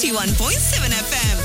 91.7 FM.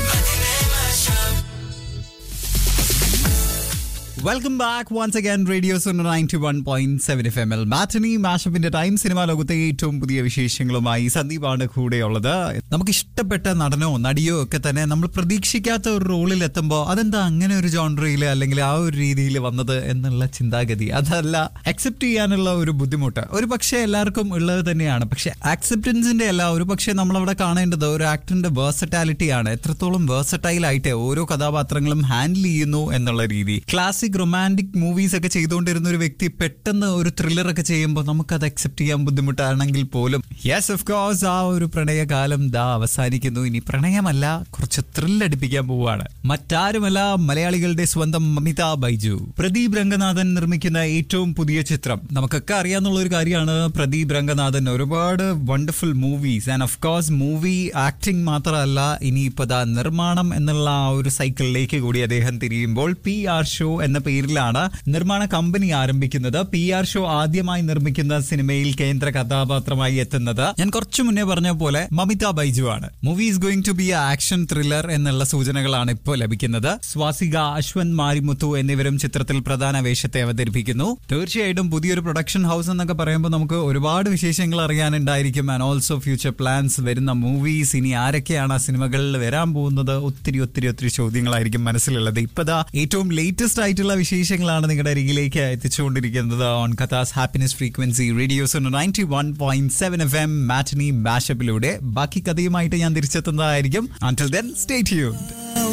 Welcome back once again radio ninety one point seven F M എൽ matinee മാഷപ്പിന്റെ time cinema ലോകത്തെ ഏറ്റവും പുതിയ വിശേഷങ്ങളുമായി സന്ദീപാണ് കൂടെയുള്ളത് നമുക്ക് ഇഷ്ടപ്പെട്ട നടനോ നടിയോ ഒക്കെ തന്നെ നമ്മൾ പ്രതീക്ഷിക്കാത്ത ഒരു റോളിൽ എത്തുമ്പോൾ അതെന്താ അങ്ങനെ ഒരു ജോൺറയിൽ അല്ലെങ്കിൽ ആ ഒരു രീതിയിൽ വന്നത് എന്നുള്ള ചിന്താഗതി അതല്ല അക്സെപ്റ്റ് ചെയ്യാനുള്ള ഒരു ബുദ്ധിമുട്ട് ഒരു പക്ഷേ എല്ലാവർക്കും ഉള്ളത് തന്നെയാണ് പക്ഷെ ആക്സെപ്റ്റൻസിന്റെ അല്ല ഒരു പക്ഷേ നമ്മളവിടെ കാണേണ്ടത് ഒരു ആക്ടറിന്റെ വേഴ്സറ്റാലിറ്റി ആണ് എത്രത്തോളം വേഴ്സറ്റൈൽ ആയിട്ട് ഓരോ കഥാപാത്രങ്ങളും ഹാൻഡിൽ ചെയ്യുന്നു എന്നുള്ള രീതി ക്ലാസിക് റൊമാൻറ്റിക് മൂവീസ് ഒക്കെ ചെയ്തുകൊണ്ടിരുന്ന ഒരു വ്യക്തി പെട്ടെന്ന് ഒരു ത്രില്ലർ ഒക്കെ ചെയ്യുമ്പോൾ നമുക്കത് അക്സെപ്റ്റ് ചെയ്യാൻ ബുദ്ധിമുട്ടാണെങ്കിൽ പോലും യെസ് ഓഫ് കോഴ്സ് ആ ഒരു പ്രണയകാലം ദാ അവസാനിക്കുന്നു ഇനി പ്രണയമല്ല കുറച്ച് ത്രില്ലടിപ്പിക്കാൻ പോവുകയാണ് മറ്റാരുമല്ല മലയാളികളുടെ സ്വന്തം മമിത ബൈജു പ്രദീപ് രംഗനാഥൻ നിർമ്മിക്കുന്ന ഏറ്റവും പുതിയ ചിത്രം നമുക്കൊക്കെ അറിയാന്നുള്ള ഒരു കാര്യമാണ് പ്രദീപ് രംഗനാഥൻ ഒരുപാട് wonderful movies and of course movie acting മാത്രമല്ല ഇനിയിപ്പോ ദാ നിർമ്മാണം എന്നുള്ള ആ ഒരു സൈക്കിളിലേക്ക് കൂടി അദ്ദേഹം തിരിയുമ്പോൾ പി ആർ ഷോ എന്ന പേരിലാണ് നിർമ്മാണ കമ്പനി ആരംഭിക്കുന്നത് പി ആർ ഷോ ആദ്യമായി നിർമ്മിക്കുന്ന സിനിമയിൽ കേന്ദ്ര കഥാപാത്രമായി എത്തുന്നത് ഞാൻ കുറച്ചു മുന്നേ പറഞ്ഞ പോലെ മമിത ബൈജു ആണ് movie is going to be action thriller എന്നുള്ള സൂചനകളാണ് ഇപ്പോൾ ലഭിക്കുന്നത് സ്വാസിക അശ്വന്ത് മാരിമുത്തു എന്നിവരും ചിത്രത്തിൽ പ്രധാന വേഷത്തെ അവതരിപ്പിക്കുന്നു തീർച്ചയായിട്ടും പുതിയൊരു പ്രൊഡക്ഷൻ ഹൗസ് എന്നൊക്കെ പറയുമ്പോൾ നമുക്ക് ഒരുപാട് വിശേഷങ്ങൾ അറിയാനുണ്ടായിരിക്കും ആൻഡ് ഓൾസോ ഫ്യൂച്ചർ പ്ലാൻസ് വരുന്ന മൂവീസ് ഇനി ആരൊക്കെയാണ് ആ സിനിമകളിൽ വരാൻ പോകുന്നത് ഒത്തിരി ഒത്തിരി ഒത്തിരി ചോദ്യങ്ങളായിരിക്കും മനസ്സിലുള്ളത് ഇപ്പതാ ഏറ്റവും ലേറ്റസ്റ്റ് ആയിട്ടുള്ള വിശേഷങ്ങളാണ് നിങ്ങളുടെ അരികിലേക്ക് എത്തിച്ചുകൊണ്ടിരിക്കുന്നത് on Qatar's happiness frequency radio's ninety one point seven F M matinee മാഷപ്പിലൂടെ ബാക്കി കഥയുമായിട്ട് ഞാൻ തിരിച്ചെത്തുന്നതായിരിക്കും അൺടിൽ ദെൻ സ്റ്റേ ട്യൂൺഡ്